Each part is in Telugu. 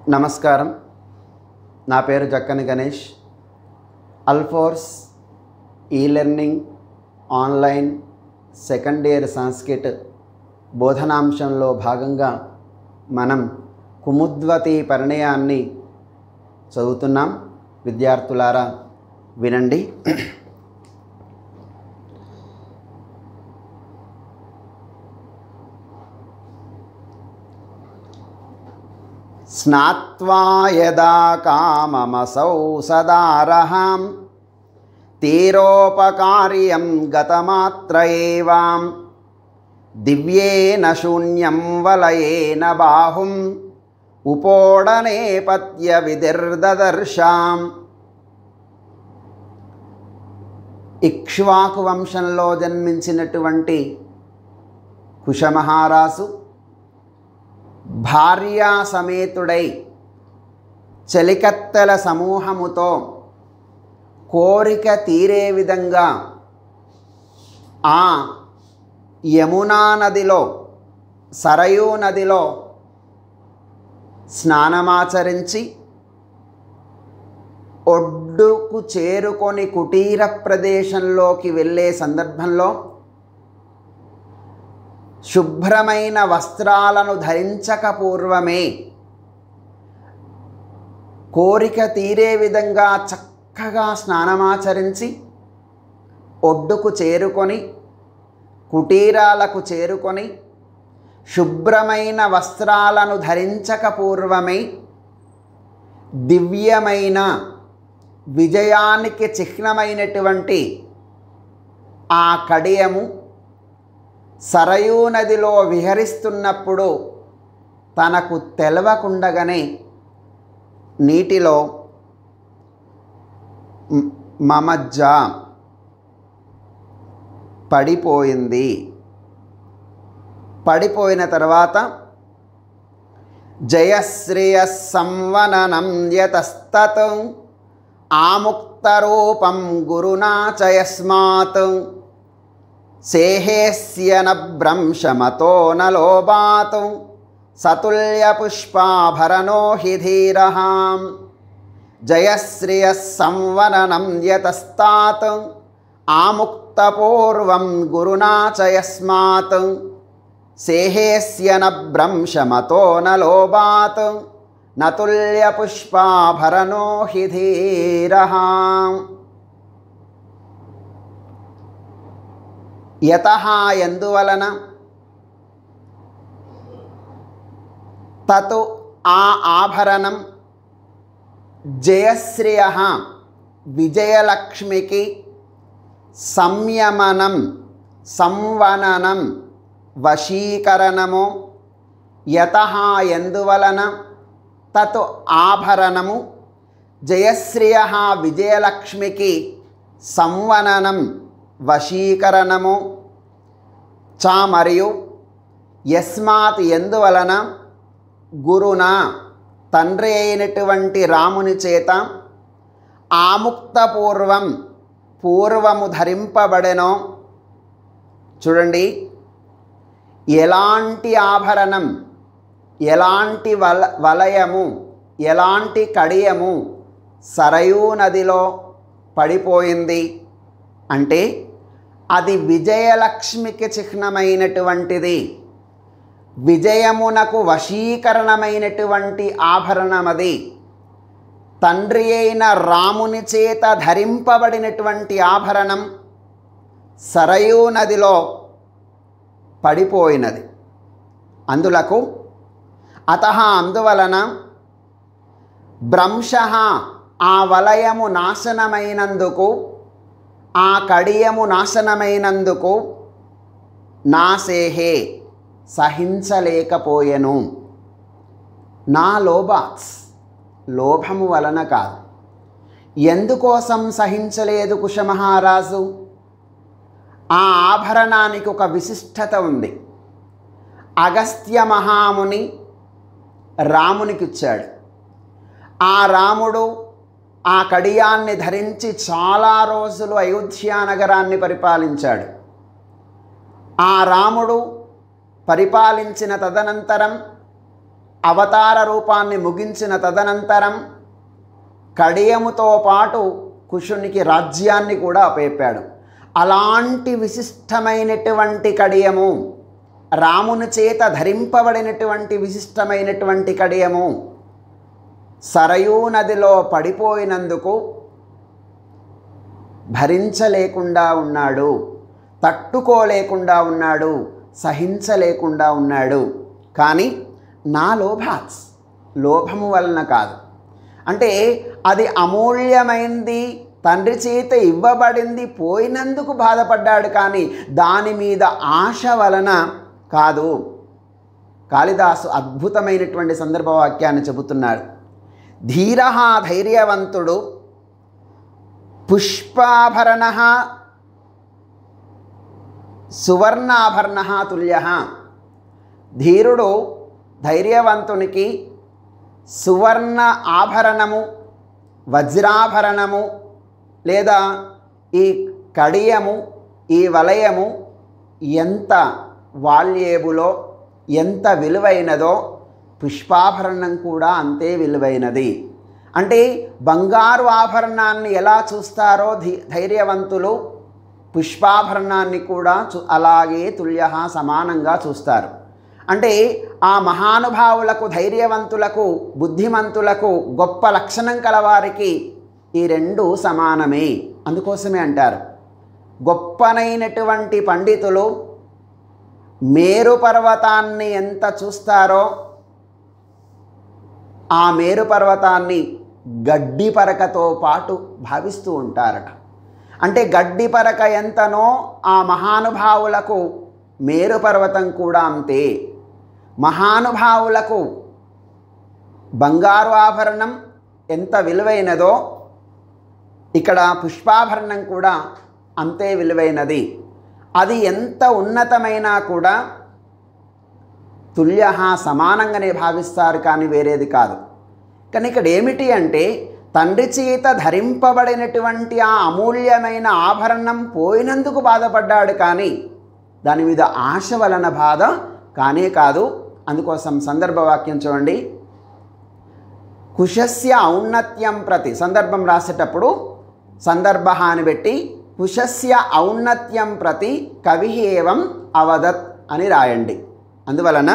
నమస్కారం నా పేరు Jakkani Ganesh Alphores e learning online second year Sanskrit బోధనాంశంలో భాగంగా మనం కుముద్వతి పరిణయాన్ని చదువుతున్నాం విద్యార్థులారా వినండి స్నాత్వా యదా కామమసౌ సదారహాం తీరోపకార్యం గతమాత్ర ఏవాం దివ్యేన శూన్యం వలయేన బాహుం ఉపోడనేపత్య విదిర్దదర్శాం ఇక్ష్వాకు వంశంలో జన్మించినటువంటి కుశమహారాజు భార్యా సమేతుడై చలికత్తెల సమూహముతో కోరిక తీరే విధంగా ఆ యమునా నదిలో సరయూ నదిలో స్నానమాచరించి ఒడ్డుకు చేరుకొని కుటీర ప్రదేశంలోకి వెళ్ళే సందర్భంలో శుభ్రమైన వస్త్రాలను ధరించక పూర్వమే కోరిక తీరే విధంగా చక్కగా స్నానమాచరించి ఒడ్డుకు చేరుకొని కుటీరాలకు చేరుకొని శుభ్రమైన వస్త్రాలను ధరించక పూర్వమే దివ్యమైన విజయానికి చిహ్నమైనటువంటి ఆ కడియము సరయూ నదిలో విహరిస్తున్నప్పుడు తనకు తెలవకుండగానే నీటిలో మ్- మమజ్జ పడిపోయింది పడిపోయిన తర్వాత జయశ్రియ సంవననం యతస్తత్ ఆముక్తరూపం గురునా చ యస్మాత్ సేహేస్య న భ్రంశమతో న లోపాత్ సతుల్యపుష్పాభరణో హి ధీరः జయశ్రియ సంవననం యతస్తాత్ ఆముక్తపూర్వం గురునా చ యస్మాత్ సేహేస్య న భ్రంశమతో న లోపాత్ నతుల్యపుష్పాభరణో హి ధీరः యత ఎందువలన తతు ఆ ఆభరణం జయశ్రియ విజయలక్ష్మికి సంయమనం సంవననం వశీకరణము యత ఎందువలన తతు ఆభరణము జయశ్రియ విజయలక్ష్మికి సంవననం వశీకరణము చ మరియు యస్మాత్ ఎందువలన గురున తండ్రి అయినటువంటి రాముని చేత ఆముక్తపూర్వం పూర్వము ధరింపబడెనో చూడండి ఎలాంటి ఆభరణం ఎలాంటి వల వలయము ఎలాంటి కడియము సరయూ నదిలో పడిపోయింది అంటే అది విజయలక్ష్మికి చిహ్నమైనటువంటిది విజయమునకు వశీకరణమైనటువంటి ఆభరణమది తండ్రి అయిన రాముని చేత ధరింపబడినటువంటి ఆభరణం సరయూ నదిలో పడిపోయినది అందులకు అత అందువలన భ్రంశ ఆ వలయము నాశనమైనందుకు ఆ కడియము నాశనమైనందుకు నాసేహే సహించలేకపోయెను నా లోబాత్స్ లోభము వలన కాదు ఎందుకోసం సహించలేదు కుశమహారాజు ఆ ఆభరణానికి ఒక విశిష్టత ఉంది అగస్త్య మహాముని రామునికి ఇచ్చాడు ఆ రాముడు ఆ కడియాన్ని ధరించి చాలా రోజులు అయోధ్య నగరాన్ని పరిపాలించాడు ఆ రాముడు పరిపాలించిన తదనంతరం అవతార రూపాన్ని ముగించిన తదనంతరం కడియముతో పాటు కుషునికి రాజ్యాన్ని కూడా అపేపాడు అలాంటి విశిష్టమైనటువంటి కడియము రాముని చేత ధరింపబడినటువంటి విశిష్టమైనటువంటి కడియము సరయూ నదిలో పడిపోయినందుకు భరించలేకుండా ఉన్నాడు తట్టుకోలేకుండా ఉన్నాడు సహించలేకుండా ఉన్నాడు కానీ నా లోభాత్స్ లోభము వలన కాదు అంటే అది అమూల్యమైంది తండ్రి చేత ఇవ్వబడింది పోయినందుకు బాధపడ్డాడు కానీ దాని మీద ఆశ వలన కాదు కాళిదాసు అద్భుతమైనటువంటి సందర్భ వాక్యాన్ని చెబుతున్నాడు ధీర ధైర్యవంతుడు పుష్పాభరణ సువర్ణాభరణ తుల్య ధీరుడు ధైర్యవంతునికి సువర్ణ ఆభరణము వజ్రాభరణము లేదా ఈ కడియము ఈ వలయము ఎంత వాల్యేబులో ఎంత విలువైనదో పుష్పాభరణం కూడా అంతే విలువైనది అంటే బంగారు ఆభరణాన్ని ఎలా చూస్తారో ధీ ధైర్యవంతులు పుష్పాభరణాన్ని కూడా చు అలాగే తుల్య సమానంగా చూస్తారు అంటే ఆ మహానుభావులకు ధైర్యవంతులకు బుద్ధిమంతులకు గొప్ప లక్షణం కలవారికి ఈ రెండు సమానమే అందుకోసమే అంటారు గొప్పనైనటువంటి పండితులు మేరు పర్వతాన్ని ఎంత చూస్తారో ఆ మేరు పర్వతాన్ని గడ్డి పరకతో పాటు భావిస్తూ ఉంటారట అంటే గడ్డి పరక ఎంతనో ఆ మహానుభావులకు మేరు పర్వతం కూడా అంతే మహానుభావులకు బంగారు ఆభరణం ఎంత విలువైనదో ఇక్కడ పుష్పాభరణం కూడా అంతే విలువైనది అది ఎంత ఉన్నతమైనా కూడా తుల్య సమానంగానే భావిస్తారు కానీ వేరేది కాదు కానీ ఇక్కడ ఏమిటి అంటే తండ్రి చేత ధరింపబడినటువంటి ఆ అమూల్యమైన ఆభరణం పోయినందుకు బాధపడ్డాడు కానీ దాని మీద ఆశ వలన బాధ కానే కాదు అందుకోసం సందర్భవాక్యం చూడండి కుశస్య ఔన్నత్యం ప్రతి సందర్భం రాసేటప్పుడు సందర్భ అని పెట్టి కుశస్య ఔన్నత్యం ప్రతి కవి ఏవం అవదత్ అని రాయండి అందువలన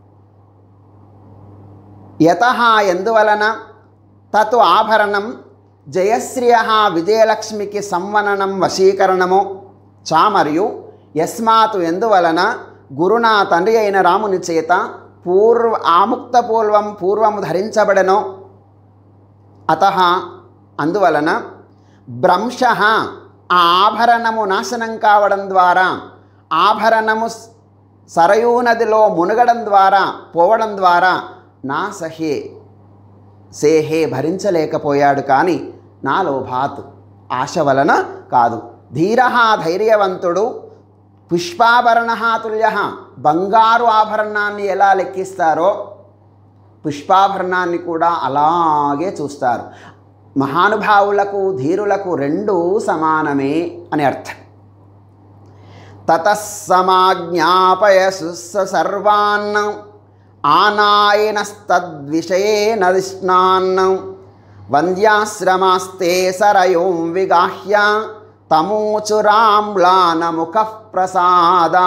యత ఎందువలన తత్ ఆభరణం జయశ్రియ విజయలక్ష్మికి సంవననం వశీకరణము చా మరియు యస్మాత్ ఎందువలన గురునా తండ్రి అయిన రాముని చేత పూర్వ ఆముక్త పూర్వం పూర్వము ధరించబడను అత అందువలన భ్రంశ ఆ ఆభరణము నాశనం కావడం ద్వారా ఆభరణము సరయూ నదిలో మునగడం ద్వారా పోవడం ద్వారా నా సహే సేహే భరించలేకపోయాడు కానీ నా లోభాత్ ఆశ వలన కాదు ధీర ధైర్యవంతుడు పుష్పాభరణ తుల్య బంగారు ఆభరణాన్ని ఎలా లెక్కిస్తారో పుష్పాభరణాన్ని కూడా అలాగే చూస్తారు మహానుభావులకు ధీరులకు రెండూ సమానమే అని అర్థం తతస్సమాజ్ఞాపయసు సర్వాన్న ఆనాయనస్తద్విషయే నదిష్ణాన్న వంద్యాశ్రమాస్తే సరయోం విగాహ్య తమూచురామ్లానముఖ ప్రసాదా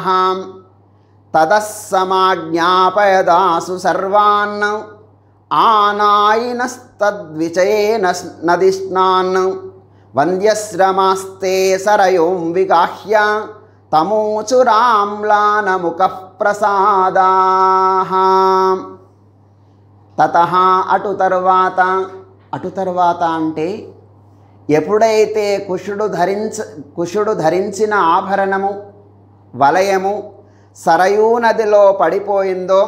తదస్సమాజ్ఞాపయదాసు సర్వాన్న ఆనాయినస్తద్విచయే నదిష్ణాన్ వంద్యశ్రమాస్తే సరయోం విగాహ్య తమూచురామ్లానముఖ ప్రసాదా తత అటు తరువాత అటు తరువాత అంటే ఎప్పుడైతే కుషుడు ధరించ కుషుడు ధరించిన ఆభరణము వలయము సరయూ నదిలో పడిపోయిందో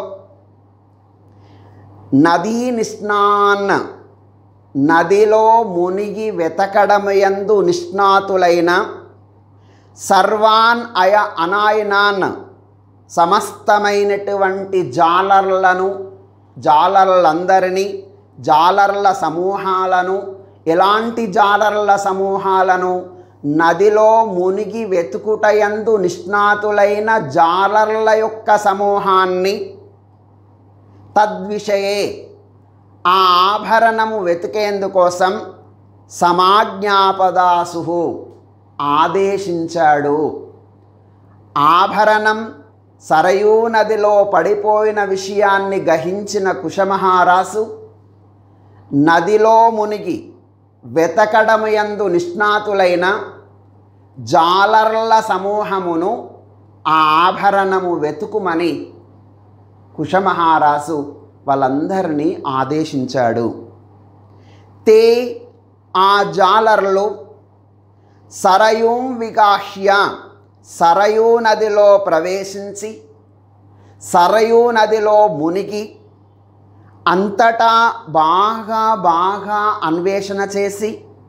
నదీ నిష్ణాన్ నదిలో మునిగి వెతకడమయందు నిష్ణాతులైన సర్వాన్ అయ అనాయనాన్ సమస్తమైనటువంటి జాలర్లను జాలర్లందరినీ జాలర్ల సమూహాలను ఎలాంటి జాలర్ల సమూహాలను నదిలో మునిగి వెతుకుటయందు నిష్ణాతులైన జాలర్ల యొక్క సమూహాన్ని తద్విషయే ఆ ఆభరణము వెతికేందుకోసం సమాజ్ఞాపదాసు ఆదేశించాడు ఆభరణం సరయూ నదిలో పడిపోయిన విషయాన్ని గ్రహించిన కుశమహారాసు నదిలో మునిగి వెతకడము యందు నిష్ణాతులైన జాలర్ల సమూహమును ఆ ఆభరణము వెతుకుమని కుశమహారాసు వాళ్ళందరినీ ఆదేశించాడు తే ఆ జాలర్లు సరయూం విగాహ్య సరయూ నదిలో ప్రవేశించి సరయూ నదిలో మునిగి అంతటా బాగా బాగా అన్వేషణ చేసి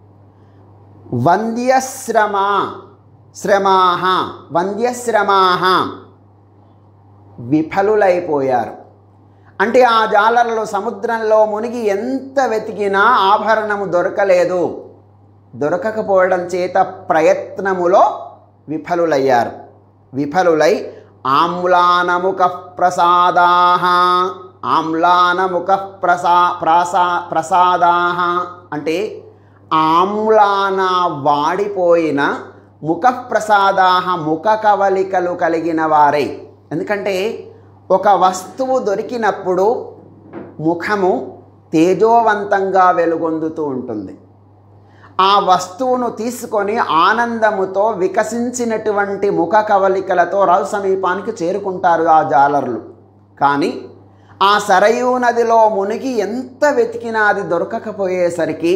వంద్యశ్రమ శ్రమాహ వంద్యశ్రమాహ విఫలులైపోయారు అంటే ఆ జాలర్లు సముద్రంలో మునిగి ఎంత వెతికినా ఆభరణము దొరకలేదు దొరకకపోవడం చేత ప్రయత్నములో విఫలులయ్యారు విఫలులై ఆమ్లానముఖ ప్రసాదాహ ఆమ్లానముఖ ప్రసా ప్రాసా ప్రసాదాహ అంటే ఆమ్లాన వాడిపోయిన ముఖ ప్రసాదాహ ముఖ కవలికలు కలిగిన వారై ఎందుకంటే ఒక వస్తువు దొరికినప్పుడు ముఖము తేజోవంతంగా వెలుగొందుతూ ఉంటుంది ఆ వస్తువును తీసుకొని ఆనందముతో వికసించినటువంటి ముఖ కవలికలతో రాజు సమీపానికి చేరుకుంటారు ఆ జాలర్లు కానీ ఆ సరయూ నదిలో మునిగి ఎంత వెతికినా అది దొరకకపోయేసరికి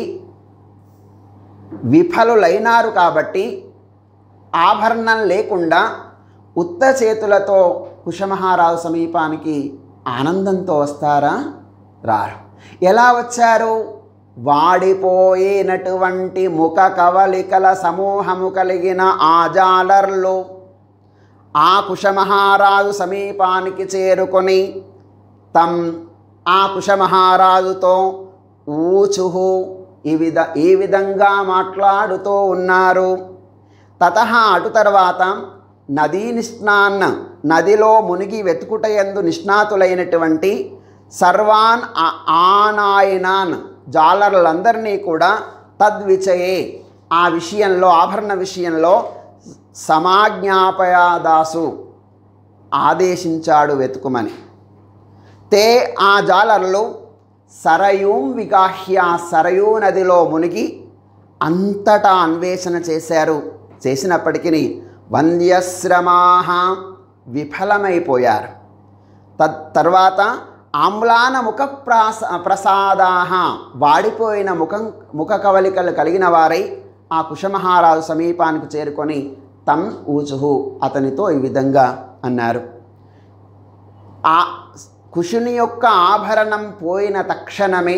విఫలులైనారు కాబట్టి ఆభరణం లేకుండా ఉత్త చేతులతో కుశమహారాజు సమీపానికి ఆనందంతో వస్తారా రారు ఎలా వచ్చారు వాడిపోయినటువంటి ముఖ కవలికల సమూహము కలిగిన ఆ జాలర్లు ఆ కుశమహారాజు సమీపానికి చేరుకొని తం ఆ కుశమహారాజుతో ఊచుహు ఈ విధ ఈ విధంగా మాట్లాడుతూ ఉన్నారు తత అటు తర్వాత నదీ నిష్ణాన్న నదిలో మునిగి వెతుకుటయందు నిష్ణాతులైనటువంటి సర్వాన్ ఆ- ఆనాయనాన్ జాలర్లందరినీ కూడా తద్విచయే ఆ విషయంలో ఆభరణ విషయంలో సమాజ్ఞాపయాదాసు ఆదేశించాడు వెతుకుమని తే ఆ జాలర్లు సరయూం విగాహ్య సరయూ నదిలో మునిగి అంతటా అన్వేషణ చేశారు చేసినప్పటికీ వంద్యశ్రమాహ విఫలమైపోయారు తద్ తర్వాత ఆమ్లాన ముఖ ప్రాస ప్రసాదాహ వాడిపోయిన ముఖం ముఖ కవలికలు కలిగిన వారై ఆ కుశమహారాజు సమీపానికి చేరుకొని తం ఊచుహు అతనితో ఈ విధంగా అన్నారు ఆ కుషుని యొక్క ఆభరణం పోయిన తక్షణమే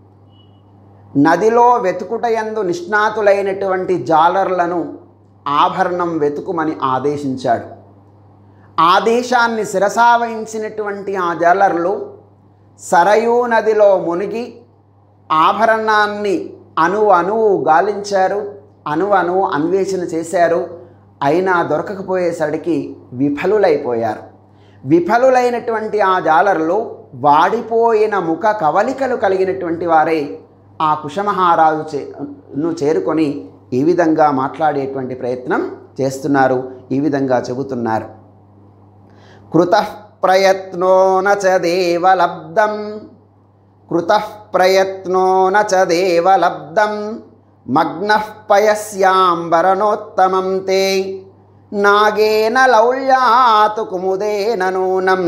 నదిలో వెతుకుటయందు నిష్ణాతులైనటువంటి జాలర్లను ఆభరణం వెతుకుమని ఆదేశించాడు ఆదేశాన్ని శిరసావహించినటువంటి ఆ జాలర్లు సరయూ నదిలో మునిగి ఆభరణాన్ని అణువు అణువు గాలించారు అణువు అణువు అన్వేషణ చేశారు అయినా దొరకకపోయేసరికి విఫలులైపోయారు విఫలులైనటువంటి ఆ జాలర్లు వాడిపోయిన ముఖ కవలికలు కలిగినటువంటి వారే ఆ కుశమహారాజు చే ను చేరుకొని ఈ విధంగా మాట్లాడేటువంటి ప్రయత్నం చేస్తున్నారు ఈ విధంగా చెబుతున్నారు కృత ప్రయత్నో నచ దేవలబ్ధం కృత ప్రయత్నో నచ దేవలబ్ధం మగ్న పయస్యాంబరణోత్తమం తే నాగేన లౌల్యాతు కుముదేన నూనం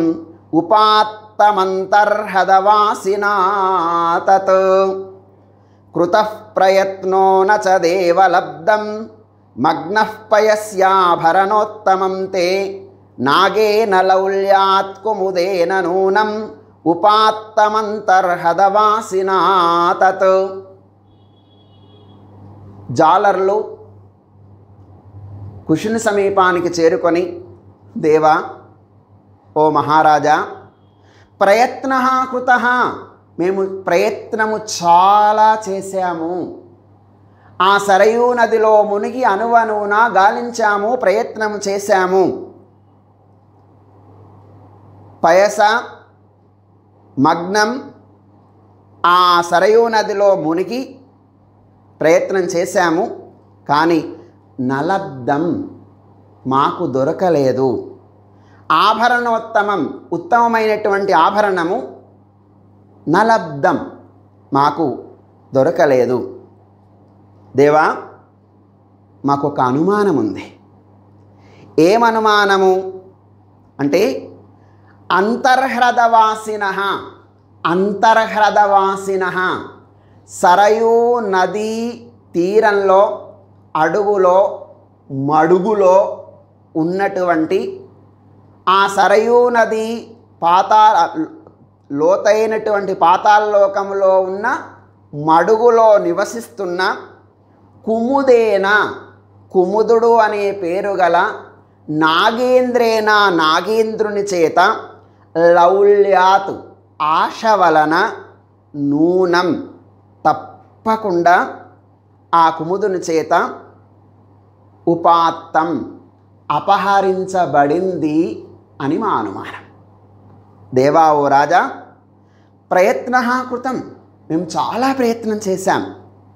ఉపాత్తమంతర్హదవాసినా తత్ కృత ప్రయత్నో నచ దేవలబ్ధం మగ్న పయస్యాభరణోత్తమం తే నాగేన లౌల్యాత్ కుముదేన నూనం ఉపాత్తమంతర్హదవాసినా తత్ జాలర్లు కుషుని సమీపానికి చేరుకొని దేవా ఓ మహారాజా ప్రయత్న కృత మేము ప్రయత్నము చాలా చేశాము ఆ సరయూ నదిలో మునిగి అనువనున గాలించాము ప్రయత్నము చేశాము పయస మగ్నం ఆ సరయూ నదిలో మునిగి ప్రయత్నం చేశాము కానీ నలబ్దం మాకు దొరకలేదు ఆభరణోత్తమం ఉత్తమమైనటువంటి ఆభరణము నలబ్దం మాకు దొరకలేదు దేవా మాకు ఒక అనుమానం ఉంది ఏమనుమానము అంటే అంతర్హ్రదవాసిన అంతర్హ్రదవాసిన సరయూ నదీ తీరంలో అడుగులో మడుగులో ఉన్నటువంటి ఆ సరయూ నది పాతాళ లోతైనటువంటి పాతాళలోకంలో ఉన్న మడుగులో నివసిస్తున్న కుముదేన కుముదుడు అనే పేరు గల నాగేంద్రేన నాగేంద్రుని చేత లౌల్యాత్ ఆశ వలన నూనం తప్పకుండా ఆ కుముదుని చేత ఉపాత్తం అపహరించబడింది అని మా అనుమానం దేవా ఓ రాజా ప్రయత్న కృతం మేము చాలా ప్రయత్నం చేశాం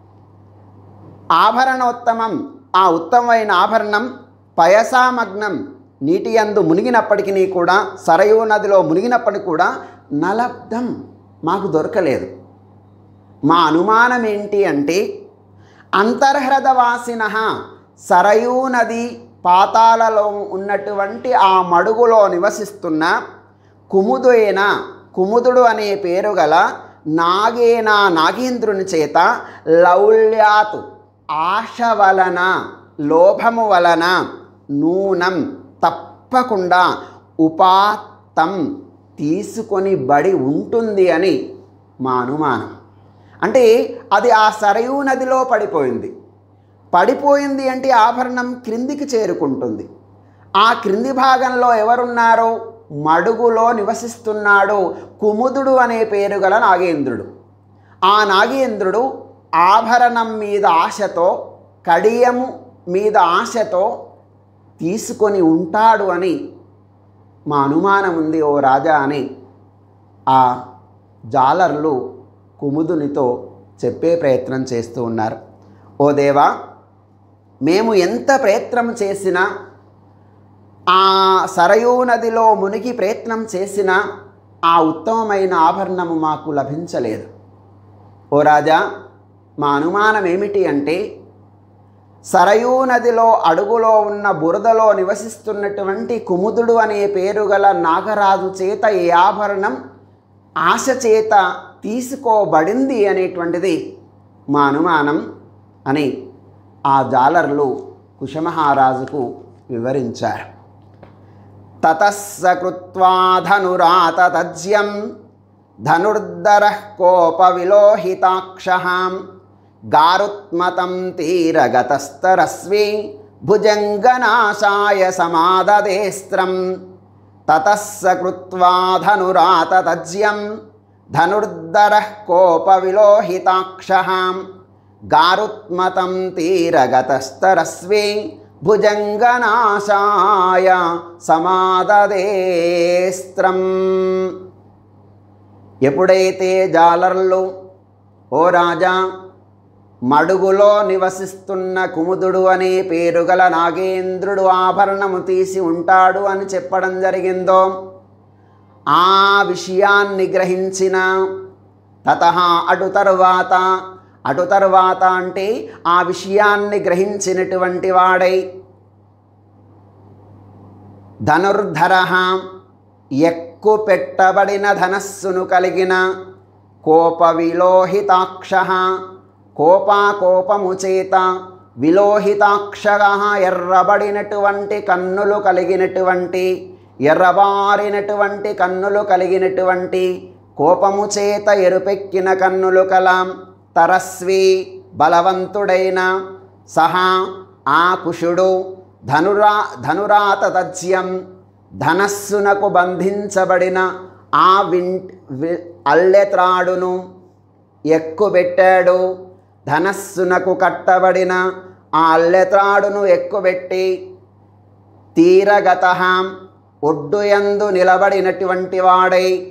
ఆభరణోత్తమం ఆ ఉత్తమమైన ఆభరణం పయసామగ్నం నీటి యందు మునిగినప్పటికీ కూడా సరయూ నదిలో మునిగినప్పటికీ కూడా నలబ్ధం మాకు దొరకలేదు మా అనుమానం ఏంటి అంటే అంతర్హృదవాసిన సరయూ నది పాతాలలో ఉన్నటువంటి ఆ మడుగులో నివసిస్తున్న కుముదైన కుముదుడు అనే పేరు గల నాగేన నాగేంద్రుని చేత లౌల్యాత్ ఆశ వలన లోభము వలన నూనం తప్పకుండా ఉపాత్తం తీసుకొని బడి ఉంటుంది అని మా అనుమానం అంటే అది ఆ సరయూ నదిలో పడిపోయింది పడిపోయింది అంటే ఆభరణం క్రిందికి చేరుకుంటుంది ఆ క్రింది భాగంలో ఎవరున్నారో మడుగులో నివసిస్తున్నాడు కుముదుడు అనే పేరు గల నాగేంద్రుడు ఆ నాగేంద్రుడు ఆభరణం మీద ఆశతో కడియము మీద ఆశతో తీసుకొని ఉంటాడు అని మా అనుమానం ఉంది ఓ రాజా అని ఆ జాలర్లు కుముదునితో చెప్పే ప్రయత్నం చేస్తూ ఉన్నారు ఓ దేవా మేము ఎంత ప్రయత్నం చేసినా ఆ సరయూ నదిలో మునిగి ప్రయత్నం చేసినా ఆ ఉత్తమమైన ఆభరణము మాకు లభించలేదు ఓ రాజా మా అనుమానం ఏమిటి అంటే సరయూ నదిలో అడుగులో ఉన్న బురదలో నివసిస్తున్నటువంటి కుముదుడు అనే పేరు గల నాగరాజు చేత ఏ ఆభరణం ఆశ చేత తీసుకోబడింది అనేటువంటిది మా అనుమానం అని ఆ జాలర్లు కుశమహారాజుకు వివరించారు తతస్స కృత్వా ధనురాత తజ్యం ధనుర్ధర కోప విలోహితాక్ష గారుత్మతం తీరగతస్తరస్వి భుజంగనాశాయ సమాదదేస్త్రం తతస్స కృత్వా ధనురాత తజ్యం ధనుర్ధర కోప విలోహితాక్ష గారుత్మతం తీరగతస్తరస్వి భుజంగనాశాయ సమాదదేస్త్రం ఎప్పుడైతే జాలర్లు ఓ రాజా మడుగులో నివసిస్తున్న కుముదుడు అనే పేరుగల నాగేంద్రుడు ఆభరణము తీసి ఉంటాడు అని చెప్పడం జరిగిందో ఆ విషయాన్ని గ్రహించిన తత అటు తరువాత అటు తరువాత అంటే ఆ విషయాన్ని గ్రహించినటువంటి వాడై ధనుర్ధర ఎక్కు పెట్టబడిన ధనస్సును కలిగిన కోప విలోహితాక్ష కోపాకోపము చేత విలోహితాక్షగా ఎర్రబడినటువంటి కన్నులు కలిగినటువంటి ఎర్రబారినటువంటి కన్నులు కలిగినటువంటి కోపము చేత ఎరుపెక్కిన కన్నులు కలాం తరస్వి బలవంతుడైన సహా ఆ కుషుడు ధనురా ధనురాత తజ్యం ధనస్సునకు బంధించబడిన ఆ విన్ వి- అల్లెత్రాడును ఎక్కుబెట్టాడు ధనస్సునకు కట్టబడిన ఆ అల్లెత్రాడును ఎక్కుబెట్టి తీరగత ఒడ్డుయందు నిలబడినటువంటి వాడై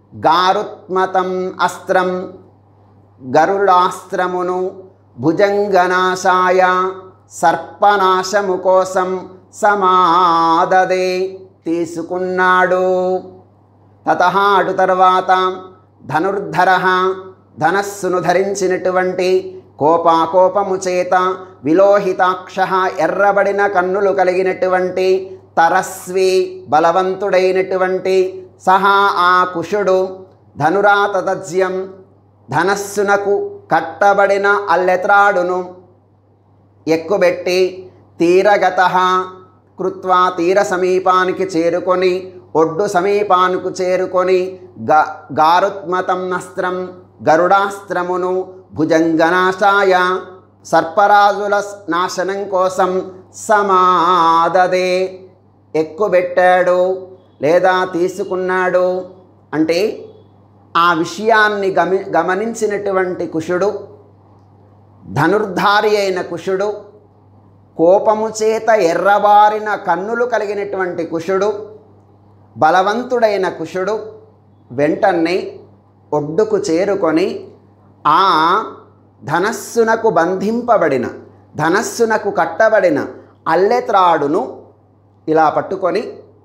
గారుత్మతం అస్త్రం గరుడాస్త్రమును భుజంగనాశాయ సర్పనాశము కోసం సమాదదే తీసుకున్నాడు తత అటు తర్వాత ధనుర్ధర ధనస్సును ధరించినటువంటి కోపాకోపము చేత విలోహితాక్ష ఎర్రబడిన కన్నులు కలిగినటువంటి తరస్వి బలవంతుడైనటువంటి సహా ఆ కుషుడు ధనురాతజ్యం ధనస్సునకు కట్టబడిన అల్లెత్రాడును ఎక్కుబెట్టి తీరగత కృత్వా తీర సమీపానికి చేరుకొని ఒడ్డు సమీపానికి చేరుకొని గ గారుత్మతం నస్త్రం గరుడాస్త్రమును భుజంగనాశాయ సర్పరాజుల నాశనం కోసం సమాదదే ఎక్కుబెట్టాడు లేదా తీసుకున్నాడు అంటే ఆ విషయాన్ని గమి గమనించినటువంటి కుషుడు ధనుర్ధారి అయిన కుషుడు కోపము చేత ఎర్రబారిన కన్నులు కలిగినటువంటి కుషుడు బలవంతుడైన కుషుడు వెంటనే ఒడ్డుకు చేరుకొని ఆ ధనస్సునకు బంధింపబడిన ధనస్సునకు కట్టబడిన అల్లెత్రాడును ఇలా పట్టుకొని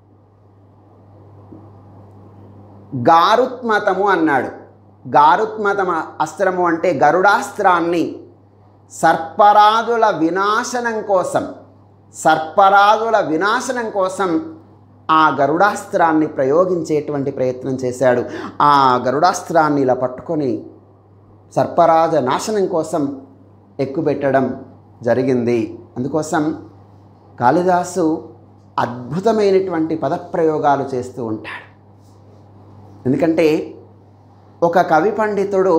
గారుత్మతము అన్నాడు గారుత్మతమ అస్త్రము అంటే గరుడాస్త్రాన్ని సర్పరాజుల వినాశనం కోసం సర్పరాజుల వినాశనం కోసం ఆ గరుడాస్త్రాన్ని ప్రయోగించేటువంటి ప్రయత్నం చేశాడు ఆ గరుడాస్త్రాన్ని ఇలా పట్టుకొని సర్పరాజ నాశనం కోసం ఎక్కుపెట్టడం జరిగింది అందుకోసం కాళిదాసు అద్భుతమైనటువంటి పదప్రయోగాలు చేస్తూ ఉంటాడు ఎందుకంటే ఒక కవి పండితుడు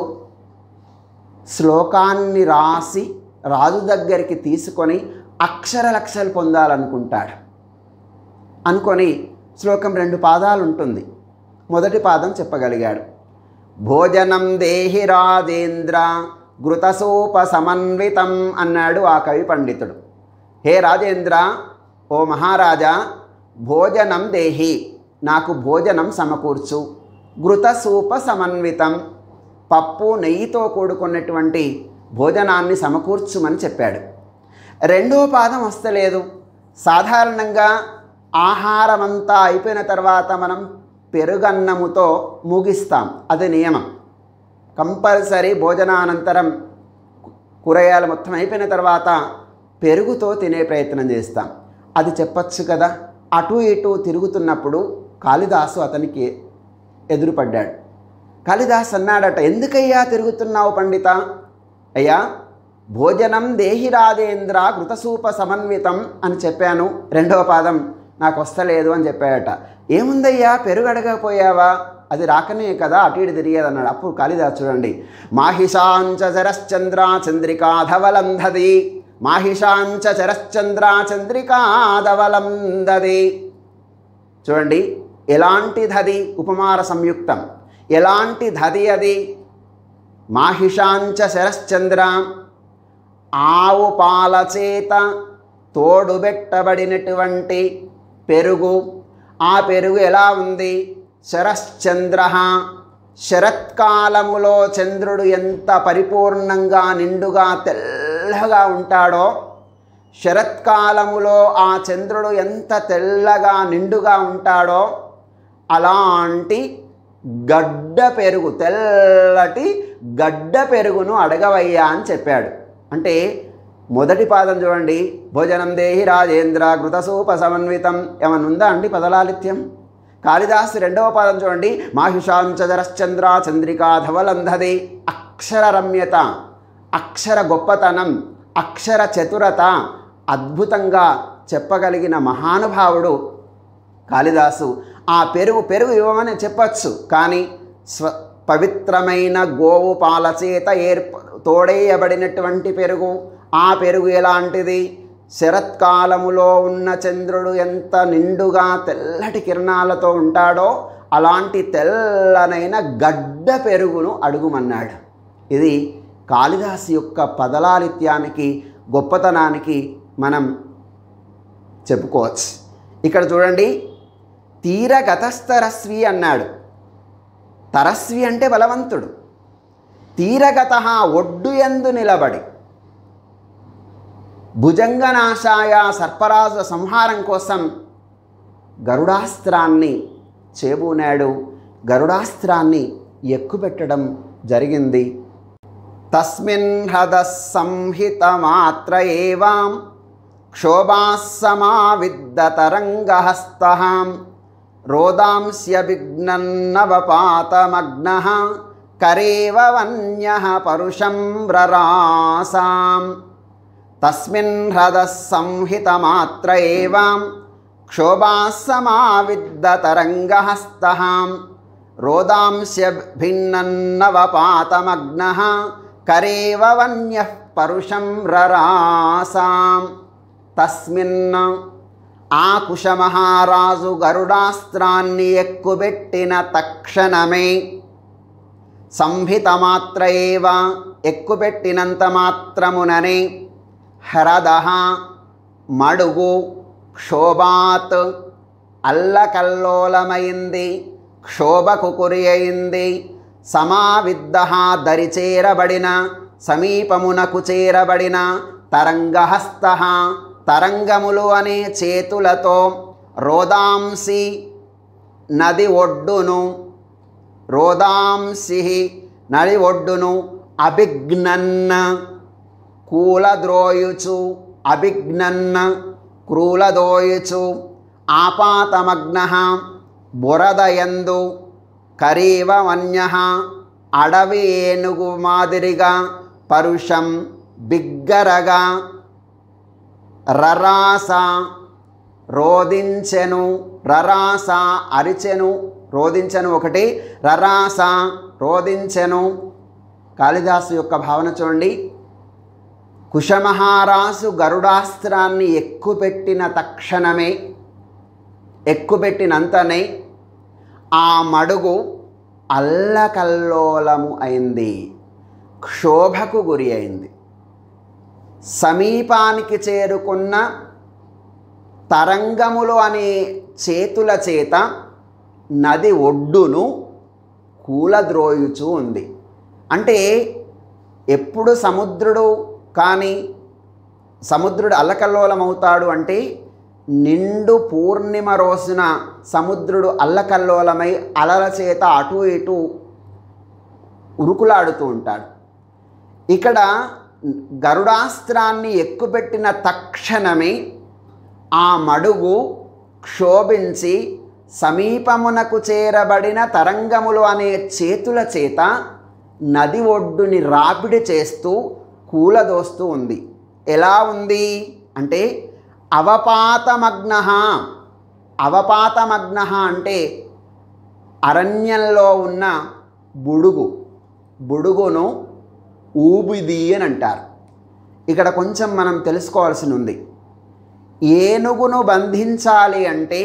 శ్లోకాన్ని రాసి రాజు దగ్గరికి తీసుకొని అక్షర లక్షలు పొందాలనుకుంటాడు అనుకొని శ్లోకం రెండు పాదాలు ఉంటుంది మొదటి పాదం చెప్పగలిగాడు భోజనం దేహి రాజేంద్ర ఘృతసూప సమన్వితం అన్నాడు ఆ కవి పండితుడు హే రాజేంద్ర ఓ మహారాజా భోజనం దేహి నాకు భోజనం సమకూర్చు ఘృతసూప సమన్వితం పప్పు నెయ్యితో కూడుకున్నటువంటి భోజనాన్ని సమకూర్చుమని చెప్పాడు రెండో పాదం వస్తలేదు సాధారణంగా ఆహారం అంతా అయిపోయిన తర్వాత మనం పెరుగన్నముతో ముగిస్తాం అది నియమం కంపల్సరీ భోజనానంతరం కూరగాయలు మొత్తం అయిపోయిన తర్వాత పెరుగుతో తినే ప్రయత్నం చేస్తాం అది చెప్పచ్చు కదా అటు ఇటు తిరుగుతున్నప్పుడు కాళిదాసు అతనికి ఎదురుపడ్డాడు కాళిదాస్ అన్నాడట ఎందుకయ్యా తిరుగుతున్నావు పండిత అయ్యా భోజనం దేహి రాజేంద్ర కృతసూప సమన్వితం అని చెప్పాను రెండవ పాదం నాకు వస్తలేదు అని చెప్పాడట ఏముందయ్యా పెరుగు అడగకపోయావా అది రాకనే కదా అటు ఇటు తిరిగేది అన్నాడు అప్పుడు కాళిదాస్ చూడండి మాహిషాంచ చరశ్చంద్ర చంద్రికాధవలం దది మాహిషాంచ చరశ్చంద్ర చంద్రికాధవలం దది చూడండి ఎలాంటి దది ఉపమార సంయుక్తం ఎలాంటి దది అది మాహిషాంచ శరశ్చంద్ర ఆవు పాల చేత తోడుబెట్టబడినటువంటి పెరుగు ఆ పెరుగు ఎలా ఉంది శరశ్చంద్ర శరత్కాలములో చంద్రుడు ఎంత పరిపూర్ణంగా నిండుగా తెల్లగా ఉంటాడో శరత్కాలములో ఆ చంద్రుడు ఎంత తెల్లగా నిండుగా ఉంటాడో అలాంటి గడ్డ పెరుగు తెల్లటి గడ్డ పెరుగును అడగవయ్యా అని చెప్పాడు అంటే మొదటి పాదం చూడండి భోజనం దేహి రాజేంద్ర ఘృతసూప సమన్వితం ఏమన్నా ఉందా అండి పదలాలిత్యం కాళిదాసు రెండవ పాదం చూడండి మాహిషాంచరశ్చంద్ర చంద్రికా ధవలంధది అక్షర రమ్యత అక్షర గొప్పతనం అక్షర చతురత అద్భుతంగా చెప్పగలిగిన మహానుభావుడు కాళిదాసు ఆ పెరుగు పెరుగు ఇవ్వమని చెప్పచ్చు కానీ స్వ పవిత్రమైన గోవు పాల చేత ఏర్ప తోడేయబడినటువంటి పెరుగు ఆ పెరుగు ఎలాంటిది శరత్కాలములో ఉన్న చంద్రుడు ఎంత నిండుగా తెల్లటి కిరణాలతో ఉంటాడో అలాంటి తెల్లనైన గడ్డ పెరుగును అడుగుమన్నాడు ఇది కాళిదాసు యొక్క పదలాలిత్యానికి గొప్పతనానికి మనం చెప్పుకోవచ్చు ఇక్కడ చూడండి తీరగతస్తరస్వి అన్నాడు తరస్వి అంటే బలవంతుడు తీరగత ఒడ్డు ఎందు నిలబడి భుజంగనాశాయ సర్పరాజు సంహారం కోసం గరుడాస్త్రాన్ని చేబూనాడు గరుడాస్త్రాన్ని ఎక్కుపెట్టడం జరిగింది తస్మిన్ హృద సంహితమాత్ర ఏవాం క్షోభాస్సమావిద్దతరంగహస్త రోదాంస్య విఘ్నన్నవపాతమగ్న కరేవ వన్య పరుషం వ్రరాసాం తస్మిన్ హృద సంహితమాత్ర ఏవాం క్షోభాస్సమావిద్దతరంగహస్త రోదాంస్య భిన్నన్నవపాతమగ్న కరేవ వన్య పరుషం రరాసాం తస్మిన్ ఆ కుశమహారాజు గరుడాస్త్రాన్ని ఎక్కుబెట్టిన తక్షణమే సంహితమాత్ర ఏవ ఎక్కుబెట్టినంత మాత్రముననే హ్రద మడుగు క్షోభాత్ అల్లకల్లోలమైంది క్షోభకు కురి అయింది సమావిద్ద దరిచేరబడిన సమీపమునకు చేరబడిన తరంగహస్త తరంగములు అనే చేతులతో రోదాంసి నది ఒడ్డును రోదాంసి నది ఒడ్డును అభిఘ్నన్న కూలద్రోయుచు అభిఘ్నన్న క్రూలదోయుచు ఆపాతమగ్న బురదయందు కరీవ వన్య అడవి ఏనుగు మాదిరిగా పరుషం బిగ్గరగా రరాస రోదించెను రరాస అరిచెను రోదించెను ఒకటి రరాస రోదించెను కాళిదాసు యొక్క భావన చూడండి కుశమహారాజు గరుడాస్త్రాన్ని ఎక్కుపెట్టిన తక్షణమే ఎక్కుపెట్టినంతనే ఆ మడుగు అల్లకల్లోలము అయింది క్షోభకు గురి అయింది సమీపానికి చేరుకున్న తరంగములు అనే చేతుల చేత నది ఒడ్డును కూలద్రోయుచూ ఉంది అంటే ఎప్పుడు సముద్రుడు కానీ సముద్రుడు అల్లకల్లోలమవుతాడు అంటే నిండు పూర్ణిమ రోజున సముద్రుడు అల్లకల్లోలమై అలల చేత అటు ఇటు ఉరుకులాడుతూ ఉంటాడు ఇక్కడ గరుడాస్త్రాన్ని ఎక్కుపెట్టిన తక్షణమే ఆ మడుగు క్షోభించి సమీపమునకు చేరబడిన తరంగములు అనే చేతుల చేత నది ఒడ్డుని రాపిడి చేస్తూ కూలదోస్తూ ఉంది ఎలా ఉంది అంటే అవపాతమగ్న అవపాతమగ్న అంటే అరణ్యంలో ఉన్న బుడుగు బుడుగును ఊబిది అని అంటారు ఇక్కడ కొంచెం మనం తెలుసుకోవాల్సి ఉంది ఏనుగును బంధించాలి అంటే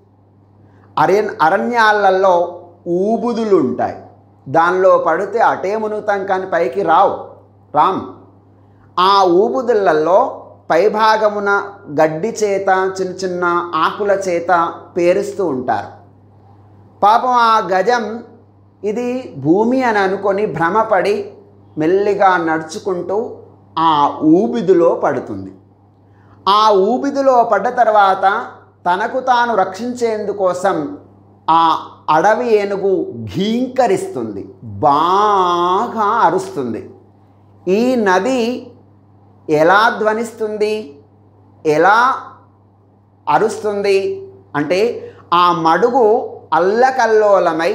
అరణ్ అరణ్యాలలో ఊబుదులు ఉంటాయి దానిలో పడితే అటే మునుగుతాం కానీ పైకి రావు రామ్ ఆ ఊబుదులలో పైభాగమున గడ్డి చేత చిన్న చిన్న ఆకుల చేత పేరుస్తూ ఉంటారు పాపం ఆ గజం ఇది భూమి అని అనుకొని భ్రమపడి మెల్లిగా నడుచుకుంటూ ఆ ఊబిదిలో పడుతుంది ఆ ఊబిదిలో పడ్డ తర్వాత తనకు తాను రక్షించేందుకోసం ఆ అడవి ఏనుగు ఘీంకరిస్తుంది బాగా అరుస్తుంది ఈ నది ఎలా ధ్వనిస్తుంది ఎలా అరుస్తుంది అంటే ఆ మడుగు అల్లకల్లోలమై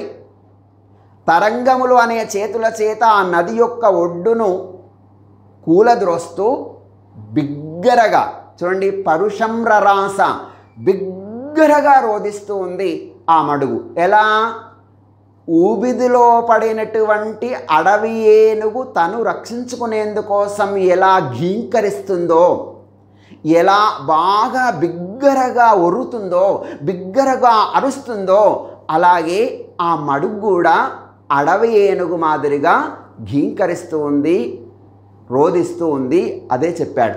తరంగములు అనే చేతుల చేత ఆ నది యొక్క ఒడ్డును కూలద్రోస్తూ బిగ్గరగా చూడండి పరుషంరరాస బిగ్గరగా రోధిస్తూ ఉంది ఆ మడుగు ఎలా ఊబిదిలో పడినటువంటి అడవి ఏనుగు తను రక్షించుకునేందుకోసం ఎలా ఘీంకరిస్తుందో ఎలా బాగా బిగ్గరగా ఒరుతుందో బిగ్గరగా అరుస్తుందో అలాగే ఆ మడుగు కూడా అడవి ఏనుగు మాదిరిగా ఘీంకరిస్తూ ఉంది రోధిస్తూ ఉంది అదే చెప్పాడు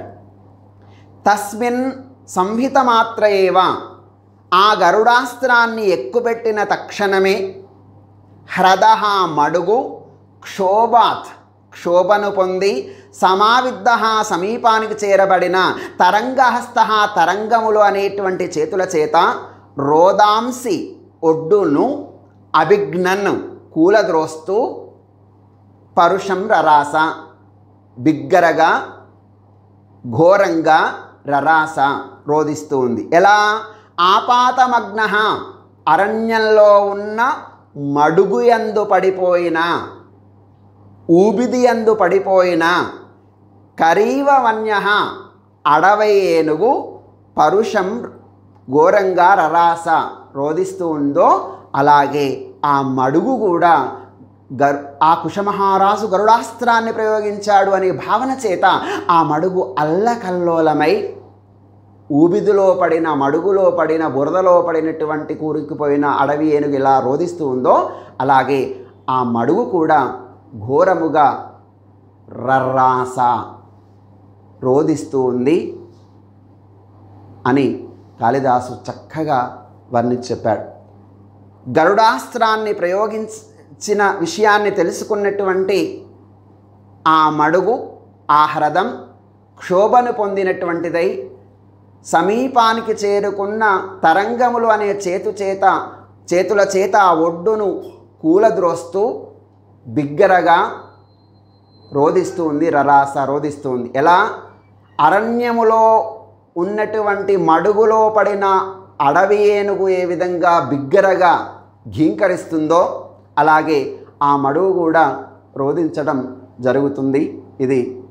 తస్మిన్ సంహిత మాత్రయేవ ఆ గరుడాస్త్రాన్ని ఎక్కుపెట్టిన తక్షణమే హ్రద మడుగు క్షోభాత్ క్షోభను పొంది సమావిద్ధ సమీపానికి చేరబడిన తరంగహస్త తరంగములు అనేటువంటి చేతుల చేత రోదాంసి ఒడ్డును అభిఘ్నన్ను కూలద్రోస్తూ పరుషం రరాస బిగ్గరగా ఘోరంగా రరాస రోధిస్తూ ఉంది ఎలా ఆపాతమగ్న అరణ్యంలో ఉన్న మడుగు యందు పడిపోయిన ఊబిది యందు పడిపోయిన కరీవ వన్య అడవై ఏనుగు పరుషం ఘోరంగా రరాస రోధిస్తూ ఉందో అలాగే ఆ మడుగు కూడా గర్ ఆ కుశమహారాజు గరుడాస్త్రాన్ని ప్రయోగించాడు అనే భావన చేత ఆ మడుగు అల్లకల్లోలమై ఊబిదిలో పడిన మడుగులో పడిన బురదలో పడినటువంటి కూరుకుపోయిన అడవి ఏనుగు ఎలా రోధిస్తూ ఉందో అలాగే ఆ మడుగు కూడా ఘోరముగా రర్రాస రోధిస్తూ ఉంది అని కాళిదాసు చక్కగా వర్ణించి చెప్పాడు గరుడాస్త్రాన్ని ప్రయోగించిన విషయాన్ని తెలుసుకున్నటువంటి ఆ మడుగు ఆ హ్రదం క్షోభను పొందినటువంటిదై సమీపానికి చేరుకున్న తరంగములు అనే చేతు చేత చేతుల చేత ఆ ఒడ్డును కూలద్రోస్తూ బిగ్గరగా రోధిస్తూ ఉంది రరాస రోధిస్తూ ఉంది ఎలా అరణ్యములో ఉన్నటువంటి మడుగులో పడిన అడవి ఏనుగు ఏ విధంగా బిగ్గరగా ఘీంకరిస్తుందో అలాగే ఆ మడుగు కూడా రోధించడం జరుగుతుంది ఇది